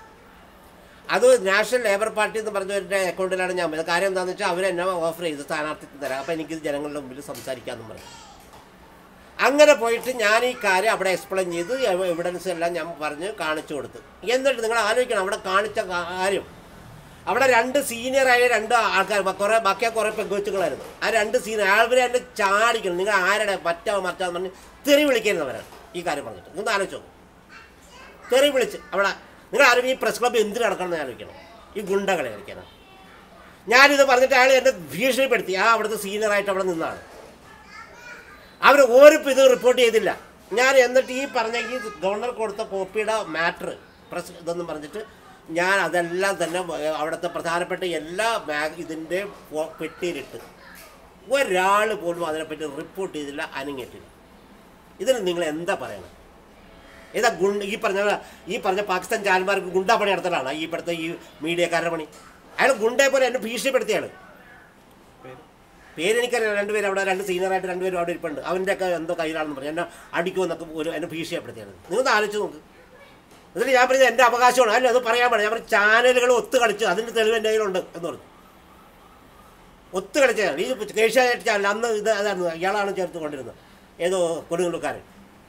അത് നാഷണൽ ലേബർ പാർട്ടി എന്ന് പറഞ്ഞവരുടെ അക്കൗണ്ടിലാണ് ഞാൻ പോയത് കാര്യം എന്താണെന്ന് വെച്ചാൽ അവർ എന്നെ ഓഫർ ചെയ്ത് സ്ഥാനാർത്ഥിത്വം തരാം അപ്പോൾ എനിക്കിത് ജനങ്ങളുടെ മുമ്പിൽ സംസാരിക്കാമെന്നും പറഞ്ഞു അങ്ങനെ പോയിട്ട് ഞാൻ ഈ കാര്യം അവിടെ എക്സ്പ്ലെയിൻ ചെയ്ത് എവിഡൻസ് എല്ലാം ഞാൻ പറഞ്ഞ് കാണിച്ചു കൊടുത്തു എന്നിട്ട് നിങ്ങൾ ആലോചിക്കണം അവിടെ കാണിച്ച കാര്യം അവിടെ രണ്ട് സീനിയറായ രണ്ട് ആൾക്കാർ കുറേ ബാക്കിയ കുറേ പെങ്കൊച്ചുകളായിരുന്നു ആ രണ്ട് സീനിയർ അവരെ എന്നെ ചാടിക്കണം നിങ്ങൾ ആരുടെ മറ്റാ മറ്റാന്ന് പറഞ്ഞ് തെറി വിളിക്കുന്നവരാണ് ഈ കാര്യം പറഞ്ഞിട്ട് നിങ്ങൾ ആലോചിച്ചോ തെറി വിളിച്ച് അവിടെ നിങ്ങൾ ആരും ഈ പ്രസ് ക്ലബ്ബ് എന്തിനു നടക്കണം എന്ന് ആലോചിക്കണം ഈ ഗുണ്ടകളെ കളിക്കാനാണ് ഞാനിത് പറഞ്ഞിട്ട് അയാൾ എന്നെ ഭീഷണിപ്പെടുത്തി ആ അവിടുത്തെ സീനിയറായിട്ട് അവിടെ നിന്നാണ് അവർ ഒരു ഇത് റിപ്പോർട്ട് ചെയ്തില്ല ഞാൻ എന്നിട്ട് ഈ പറഞ്ഞ ഈ ഗവർണർ കൊടുത്ത കോപ്പിയുടെ മാറ്റർ പ്രസ് ഇതെന്നും പറഞ്ഞിട്ട് ഞാൻ അതെല്ലാം തന്നെ അവിടുത്തെ പ്രധാനപ്പെട്ട എല്ലാ ബാഗ് ഇതിൻ്റെ പൊ- പെട്ടിയിലിട്ട് ഒരാൾ പോലും അതിനെപ്പറ്റി റിപ്പോർട്ട് ചെയ്തില്ല അനങ്ങിയിട്ടില്ല ഇതിന് നിങ്ങൾ എന്താ പറയണം ഏതാ ഗുണ്ട ഈ പറഞ്ഞ ഈ പറഞ്ഞ പാകിസ്ഥാൻ ചാൻമാർക്ക് ഗുണ്ടാ പണി നടത്തലാണ് ഈ ഇപ്പോഴത്തെ ഈ മീഡിയക്കാരുടെ പണി അയാൾ ഗുണ്ടയെ പോലെ എന്നെ ഭീഷണിപ്പെടുത്തിയാണ് പേരെനിക്കറിയാം രണ്ടുപേരും അവിടെ രണ്ട് സീനിയറായിട്ട് രണ്ടുപേരും അവിടെ ഇരിപ്പുണ്ട് അവൻ്റെ ഒക്കെ എന്തോ കയ്യിലാണെന്ന് പറഞ്ഞു എന്നെ അടിക്കുമെന്നൊക്കെ ഒരു എന്നെ ഭീഷണിപ്പെടുത്തിയാണ് നിങ്ങൾ ആലോചിച്ച് നോക്ക് എന്നിട്ട് ഞാൻ പറഞ്ഞത് എൻ്റെ അവകാശമാണ് അല്ല അത് പറയാൻ പാടില്ല ഞാൻ പറഞ്ഞു ചാനലുകൾ ഒത്തു കളിച്ചു അതിൻ്റെ തെളിവ് എൻ്റെ കയ്യിലുണ്ട് എന്ന് പറഞ്ഞു ഒത്തു കളിച്ചതാണ് ഈ കേശാനായിട്ട് ചാനൽ അന്ന് ഇത് അതായിരുന്നു ഇയാളാണ് ചേർത്ത് കൊണ്ടിരുന്നത് ഏതോ കൊടുങ്ങല്ലൂക്കാരൻ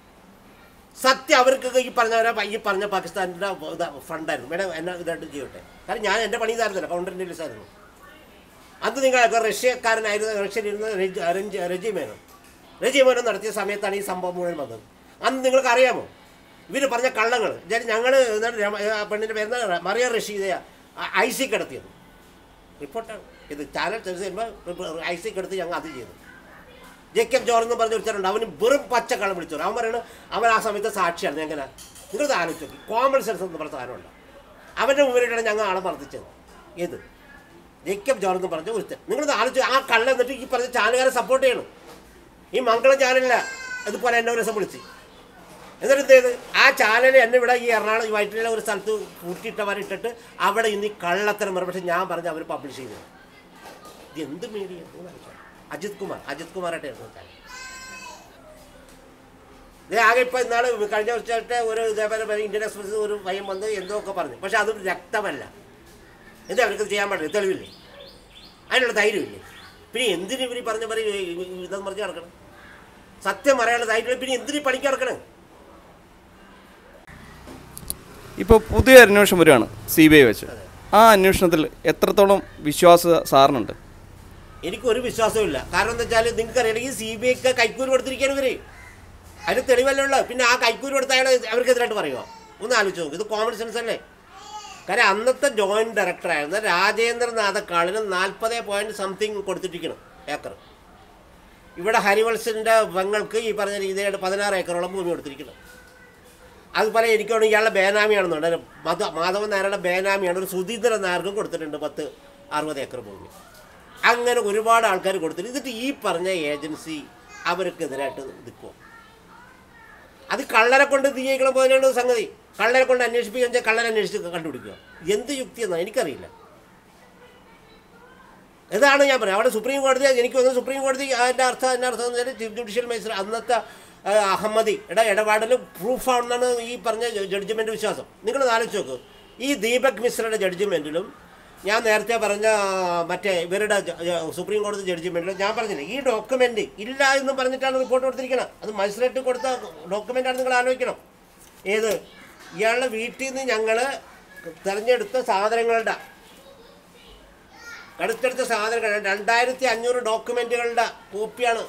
സത്യം അവർക്കൊക്കെ ഈ പറഞ്ഞവരെ ഈ പറഞ്ഞ പാകിസ്ഥാനിൻ്റെ ഫണ്ടായിരുന്നു മേഡം എന്നെ ഇതായിട്ട് ചെയ്യട്ടെ കാരണം ഞാൻ എൻ്റെ പണി ഇതായിരുന്നില്ല കൗണ്ടറിൻ്റെ ലിസ്റ്റായിരുന്നു അന്ന് നിങ്ങളൊക്കെ റഷ്യക്കാരനായിരുന്ന റഷ്യയിലിരുന്ന രജി രഞ്ജി രജി മേനോൻ രജി മേനോൻ നടത്തിയ സമയത്താണ് ഈ സംഭവം മുഴുവൻ വന്നത് അന്ന് നിങ്ങൾക്ക് അറിയാമോ ഇവർ പറഞ്ഞ കള്ളങ്ങൾ ഞങ്ങൾ പെണ്ണിൻ്റെ പേര് മറിയ റഷീദയ ഐ സി കിടത്തിയത് റിപ്പോർട്ടാണ് ഇത് ചാനൽ ചർച്ച ചെയ്യുമ്പോൾ ഐ സി കിടത്തി ഞങ്ങൾ അത് ചെയ്തു ജേക്കബ് ജോർ എന്ന് പറഞ്ഞ ഒരുത്തരുണ്ട് അവന് വെറും പച്ച കള്ളം വിളിച്ചു അവൻ പറയുന്നത് അവൻ ആ സമയത്ത് സാക്ഷിയാണ് എങ്ങനെ നിങ്ങളിത് ആലോചിച്ച് നോക്കി കോമൺ സെൻസ് എന്ന് പറഞ്ഞ സാധനമുണ്ട് അവൻ്റെ മുമ്പിലാണ് ഞങ്ങൾ ആളെ മർദ്ദിച്ചത് ഏത് ജേക്കബ് ജോൺ എന്ന് പറഞ്ഞ ഒരുത്തൻ നിങ്ങളിത് ആലോചിച്ച് ആ കള്ള എന്നിട്ട് ഈ പറഞ്ഞ ചാനലുകാരെ സപ്പോർട്ട് ചെയ്യണം ഈ മംഗളം ചാനലില്ല അതുപോലെ എന്നെ ഒരു ദിവസം വിളിച്ച് എന്നിട്ട് എന്ത് ചെയ്ത് ആ ചാനൽ എന്നെ ഇവിടെ ഈ എറണാകുളം ഈ വയറ്റിലെ ഒരു സ്ഥലത്ത് കൂട്ടിയിട്ടവരിട്ടിട്ട് അവിടെ ഇന്ന് ഈ കള്ളത്തരം വരും പക്ഷെ ഞാൻ പറഞ്ഞ് അവർ പബ്ലിഷ് ചെയ്തു ഇത് എന്ത് മീഡിയ അജിത് കുമാർ അജിത് കുമാറായിട്ടായിരുന്നു ചാനൽ ഇത് ആകെ ഇപ്പം ഇന്നാള് കഴിഞ്ഞ വർഷത്തെ ഒരു ഇതേപോലെ ഇന്ത്യൻ എക്സ്പ്രസ് ഒരു ഭയം വന്ന് എന്തോ ഒക്കെ പറഞ്ഞു പക്ഷെ അത് രക്തമല്ല എന്താ അവർക്ക് ചെയ്യാൻ പാടില്ല തെളിവില്ലേ അതിനുള്ള ധൈര്യമില്ലേ പിന്നെ എന്തിനു ഇവർ പറഞ്ഞ പോലെ ഇതെന്ന് പറഞ്ഞ് നടക്കണം സത്യം പറയാനുള്ള ധൈര്യം പിന്നെ എന്തിനു പണിക്ക് നടക്കണം ഇപ്പോൾ പുതിയ അന്വേഷണം വരികയാണ് സി ബി ഐ വെച്ച് ആ അന്വേഷണത്തിൽ എത്രത്തോളം വിശ്വാസ സാറിനുണ്ട് എനിക്കൊരു വിശ്വാസമില്ല കാരണം എന്താ വെച്ചാൽ നിങ്ങൾക്ക് അറിയാം ഈ സി ബി ഐക്ക് കൈക്കൂലി കൊടുത്തിരിക്കുകയാണ് ഇവര് അതിന് തെളിവല്ലേ ഉള്ളത് പിന്നെ ആ കൈക്കൂലി കൊടുത്ത അയാൾ അവർക്കെതിരായിട്ട് പറയുമോ ഒന്ന് ആലോചിച്ച് നോക്ക് ഇത് കോമൺ സെൻസ് അല്ലേ കാര്യം അന്നത്തെ ജോയിൻറ്റ് ഡയറക്ടറായിരുന്ന രാജേന്ദ്രനാഥ കാളിന് നാൽപ്പത് പോയിന്റ് സംതിങ് കൊടുത്തിട്ടിരിക്കണം ഏക്കർ ഇവിടെ ഹരിവത്സൻ്റെ പെങ്ങൾക്ക് ഈ പറഞ്ഞ രീതിയിലായിട്ട് പതിനാറ് ഏക്കറോളം ഭൂമി കൊടുത്തിരിക്കണം അതുപോലെ എനിക്കാണ് ഇയാളുടെ ബേനാമിയാണെന്നുണ്ട് മധ മാധവൻ നായരുടെ ബേനാമിയാണ് ഒരു സുധീന്ദ്രൻ നായർക്കും കൊടുത്തിട്ടുണ്ട് പത്ത് അറുപത് ഏക്കർ ഭൂമി അങ്ങനെ ഒരുപാട് ആൾക്കാർ കൊടുത്തിട്ട് എന്നിട്ട് ഈ പറഞ്ഞ ഏജൻസി അവർക്കെതിരായിട്ട് നിൽക്കും അത് കള്ളരെ കൊണ്ട് തീയിക്കണം പോലെയാണ് സംഗതി കള്ളരെ കൊണ്ട് അന്വേഷിപ്പിക്കാൻ വെച്ചാൽ കള്ളരെ അന്വേഷിച്ച് കണ്ടുപിടിക്കുക എന്ത് യുക്തിയെന്നാണ് എനിക്കറിയില്ല ഇതാണ് ഞാൻ പറയുന്നത് അവിടെ സുപ്രീം കോടതി എനിക്ക് തോന്നുന്നു സുപ്രീം കോടതി അതിൻ്റെ അർത്ഥം അതിൻ്റെ അർത്ഥം എന്ന് വെച്ചാൽ ചീഫ് ജുഡീഷ്യൽ മജിസ്ട്രേറ്റ് അന്നത്തെ ആ, അഹമ്മദിയുടെ ഇടപാടിൽ പ്രൂഫാണെന്നാണ് ഈ പറഞ്ഞ ജഡ്ജ്മെൻറ്റ് വിശ്വാസം നിങ്ങൾ ആലോചിച്ച് നോക്ക് ഈ ദീപക് മിശ്രയുടെ ജഡ്ജ്മെൻറ്റിലും ഞാൻ നേരത്തെ പറഞ്ഞ ആ, മറ്റേ ഇവരുടെ ജ- ജ- സുപ്രീം കോടതി ജഡ്ജ്മെൻറ്റിലും ഞാൻ പറഞ്ഞില്ല ഈ ഡോക്യുമെൻ്റ് ഇല്ല എന്ന് പറഞ്ഞിട്ടാണ് റിപ്പോർട്ട് കൊടുത്തിരിക്കുന്നത് അത് മജിസ്ട്രേറ്റ് കൊടുത്ത ഡോക്യുമെൻ്റാണ് നിങ്ങൾ ആലോചിക്കണം ഏത് ഇയാളുടെ വീട്ടിൽ നിന്ന് ഞങ്ങൾ തിരഞ്ഞെടുത്ത സാധനങ്ങളുടെ അടുത്തടുത്ത സാധനങ്ങൾ രണ്ടായിരത്തി അഞ്ഞൂറ് ഡോക്യുമെൻറ്റുകളുടെ കോപ്പിയാണ്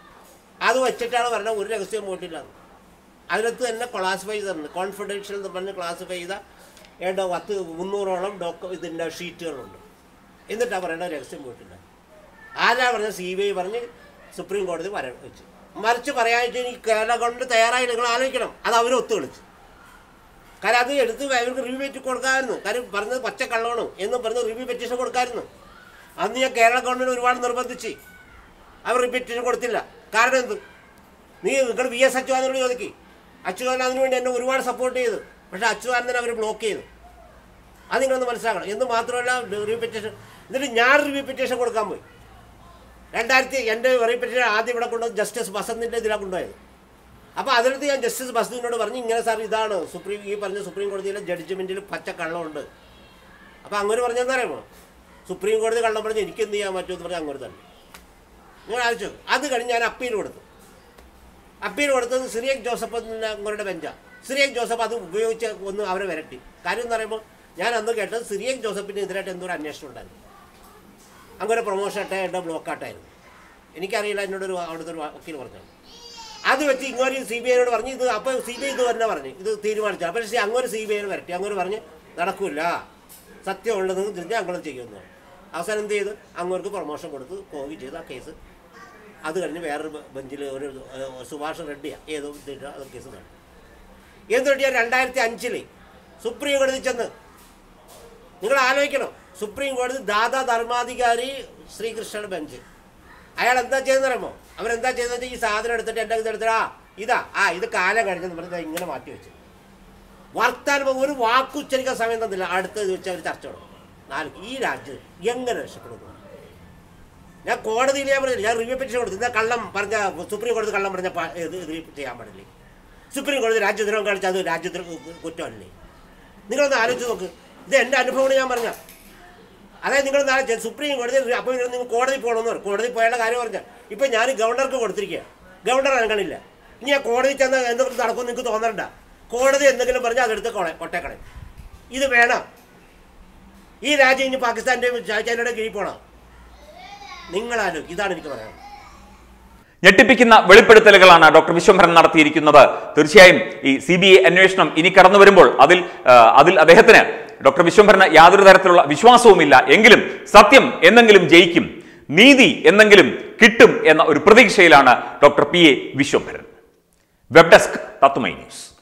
അത് വെച്ചിട്ടാണ് പറഞ്ഞത് ഒരു രഹസ്യം പോയിട്ടില്ല അതിനകത്ത് തന്നെ ക്ലാസിഫൈ ചെയ്തിട്ടുണ്ട് കോൺഫിഡൻഷ്യൽ എന്ന് പറഞ്ഞ് ക്ലാസിഫൈ ചെയ്ത ഏണ്ടോ പത്ത് മുന്നൂറോളം ഡോക്യു ഇതിൻ്റെ ഷീറ്റുകളുണ്ട് എന്നിട്ടാണ് പറയുന്നത് രഹസ്യം പോയിട്ടില്ല ആരാ പറഞ്ഞത് സി ബി ഐ പറഞ്ഞ് സുപ്രീം കോടതി വര വെച്ചു മറിച്ച് പറയാനായിട്ട് ഈ കേരള ഗവൺമെൻറ് തയ്യാറായി നിങ്ങൾ ആലോചിക്കണം അത് അവർ ഒത്തു കളിച്ചു കാര്യം അത് എടുത്ത് അവർക്ക് റിവ്യൂ പെറ്റി കൊടുക്കാമായിരുന്നു കാര്യം പറഞ്ഞത് പച്ചക്കള്ളമാണ് എന്ന് പറഞ്ഞ് റിവ്യൂ പെറ്റീഷൻ കൊടുക്കാമായിരുന്നു അന്ന് ഞാൻ കേരള ഗവൺമെൻറ് ഒരുപാട് നിർബന്ധിച്ച് അവർ റിവ്യൂ പെറ്റീഷൻ കൊടുത്തില്ല കാരണം എന്ത് നീ നിങ്ങൾ വി എസ് അച്യുതാനന്ദനോട് ചോദിക്കി അച്യുതാനന്ദൻ അതിനു വേണ്ടി എന്നെ ഒരുപാട് സപ്പോർട്ട് ചെയ്തു പക്ഷേ അച്യുതാനന്ദനെ അവർ ബ്ലോക്ക് ചെയ്തു അത് നിങ്ങളൊന്ന് മനസ്സിലാക്കണം എന്ന് മാത്രമല്ല റിവ്യൂ പെറ്റീഷൻ എന്നിട്ട് ഞാൻ റിവ്യൂ പെറ്റീഷൻ കൊടുക്കാൻ പോയി രണ്ടായിരത്തി എൻ്റെ റിവ്യൂ പെറ്റീഷൻ ആദ്യം ഇവിടെ കൊണ്ടുവന്ന് ജസ്റ്റിസ് ബസന്തിൻ്റെ ഇതിലാണ് കൊണ്ടുപോയത് അപ്പോൾ അതിനകത്ത് ഞാൻ ജസ്റ്റിസ് ബസന്തിനോട് പറഞ്ഞു ഇങ്ങനെ സാർ ഇതാണ് സുപ്രീം ഈ പറഞ്ഞ സുപ്രീം കോടതിയിലെ ജഡ്ജ്മെൻറ്റിൽ പച്ച കള്ളമുണ്ട് അപ്പോൾ അങ്ങനെ പറഞ്ഞെന്താ അറിയാമോ സുപ്രീം കോടതി കള്ളം പറഞ്ഞ് എനിക്ക് എന്ത് ചെയ്യാൻ പറ്റുമെന്ന് പറഞ്ഞാൽ അങ്ങോട്ട് തന്നെ നിങ്ങൾ ആലോചിച്ചു അത് കഴിഞ്ഞ് ഞാൻ അപ്പീൽ കൊടുത്തു അപ്പീൽ കൊടുത്തത് സിറിയക് ജോസഫ് എന്ന അങ്ങോട്ട് ബെഞ്ചാണ് സിറിയക് ജോസഫ് അത് ഉപയോഗിച്ച് ഒന്ന് അവരെ വരട്ടി കാര്യം എന്ന് പറയുമ്പോൾ ഞാൻ അന്ന് കേട്ടത് സിറിയക് ജോസഫിന് എതിരായിട്ട് എന്തോ ഒരു അന്വേഷണം ഉണ്ടായിരുന്നു അങ്ങനെ പ്രൊമോഷൻ ആട്ടെ എൻ്റെ ബ്ലോക്കാട്ടായിരുന്നു എനിക്കറിയില്ല എന്നോടൊരു അവിടുത്തെ ഒരു വക്കീൽ പറഞ്ഞു അത് വെച്ച് ഇങ്ങോട്ട് സി ബി ഐയോട് പറഞ്ഞു ഇത് അപ്പോൾ സി ബി ഐ ഇത് തന്നെ പറഞ്ഞു ഇത് തീരുമാനിച്ചു അപ്പോൾ പക്ഷേ അങ്ങോട്ട് സി ബി ഐ വരട്ടി അങ്ങോട്ട് പറഞ്ഞ് നടക്കില്ല സത്യമുള്ളതെന്ന് തിരിഞ്ഞ് അങ്ങനെ ചെയ്യുന്നു അവസാനം എന്ത് ചെയ്ത് അങ്ങോട്ട് പ്രൊമോഷൻ കൊടുത്ത് കോവി ചെയ്ത് ആ കേസ് അത് കഴിഞ്ഞ് വേറൊരു ബെഞ്ചിൽ ഒരു ഏഹ്, സുഭാഷ് റെഡ്ഡിയാണ് ഏതോ ഇതിട്ട് അത് കേസ് നടന്നു എന്ത് റെഡ്ഡിയാണ് രണ്ടായിരത്തി അഞ്ചില് സുപ്രീം കോടതി ചെന്ന് നിങ്ങൾ ആലോചിക്കണം സുപ്രീം കോടതി ദാദാ ധർമാധികാരി ശ്രീകൃഷ്ണയുടെ ബെഞ്ച് അയാൾ എന്താ ചെയ്യുന്ന അറിയുമോ അവരെന്താ ചെയ്യുന്നത് വെച്ചാൽ ഈ സാധനം എടുത്തിട്ട് എൻ്റെ ഇത് എടുത്തിട്ട് ആ ഇതാ ആ ഇത് കാലം കഴിഞ്ഞെന്ന് പറഞ്ഞാൽ ഇങ്ങനെ മാറ്റി വെച്ചു വർത്താനം ഒരു വാക്കുച്ചരിക്കാൻ സമയം തന്നില്ല അടുത്ത ഇത് വെച്ച് അവർ ചർച്ച തുടങ്ങും നാല് ഈ രാജ്യം എങ്ങനെ രക്ഷപ്പെടുന്നു ഞാൻ കോടതിയിൽ ഞാൻ പറഞ്ഞില്ല ഞാൻ റിവ്യൂ പെറ്റീഷൻ കൊടുത്തു ഇതാ കള്ളം പറഞ്ഞ സുപ്രീം കോടതി കള്ളം പറഞ്ഞ പ- ഇത് ഇത് ചെയ്യാൻ പാടില്ലേ സുപ്രീം കോടതി രാജ്യദ്രോഹം കാണിച്ചാൽ അത് രാജ്യദ്രോഹ കുറ്റമല്ലേ നിങ്ങളൊന്ന് ആലോചിച്ച് നോക്ക് ഇത് എൻ്റെ അനുഭവമാണ് ഞാൻ പറഞ്ഞ അതായത് നിങ്ങൾ നാളെ സുപ്രീം കോടതി അപ്പോൾ നിങ്ങൾ കോടതി പോകണമെന്ന് പറയും കോടതി പോയുള്ള കാര്യം പറഞ്ഞാൽ ഇപ്പം ഞാൻ ഗവർണർക്ക് കൊടുത്തിരിക്കുക ഗവർണർ അനങ്ങണില്ല ഇനി ആ കോടതി ചെന്ന് എന്തെങ്കിലും നടക്കുമെന്ന് നിങ്ങൾക്ക് തോന്നണ്ട കോടതി എന്തെങ്കിലും പറഞ്ഞാൽ അതെടുത്ത് കൊളെ കൊട്ടേക്കളെ ഇത് വേണം ഈ രാജ്യം ഇനി പാകിസ്ഥാൻ്റെ ചൈനയുടെ കീഴിൽ പോകണം നിങ്ങളാലും ഇതാണ് എനിക്ക് പറയാനുള്ളത് ഞെട്ടിപ്പിക്കുന്ന വെളിപ്പെടുത്തലുകളാണ് ഡോക്ടർ വിശ്വംഭരൻ നടത്തിയിരിക്കുന്നത് തീർച്ചയായും ഈ സി ബി ഐ അന്വേഷണം ഇനി കടന്നു വരുമ്പോൾ അതിൽ ആ, അതിൽ അദ്ദേഹത്തിന് ഡോക്ടർ വിശ്വംഭരന് യാതൊരു തരത്തിലുള്ള വിശ്വാസവുമില്ല എങ്കിലും സത്യം എന്നെങ്കിലും ജയിക്കും നീതി എന്നെങ്കിലും കിട്ടും എന്ന ഒരു പ്രതീക്ഷയിലാണ് doctor P A Vishwambharan web desk തത്തുമൈ ന്യൂസ്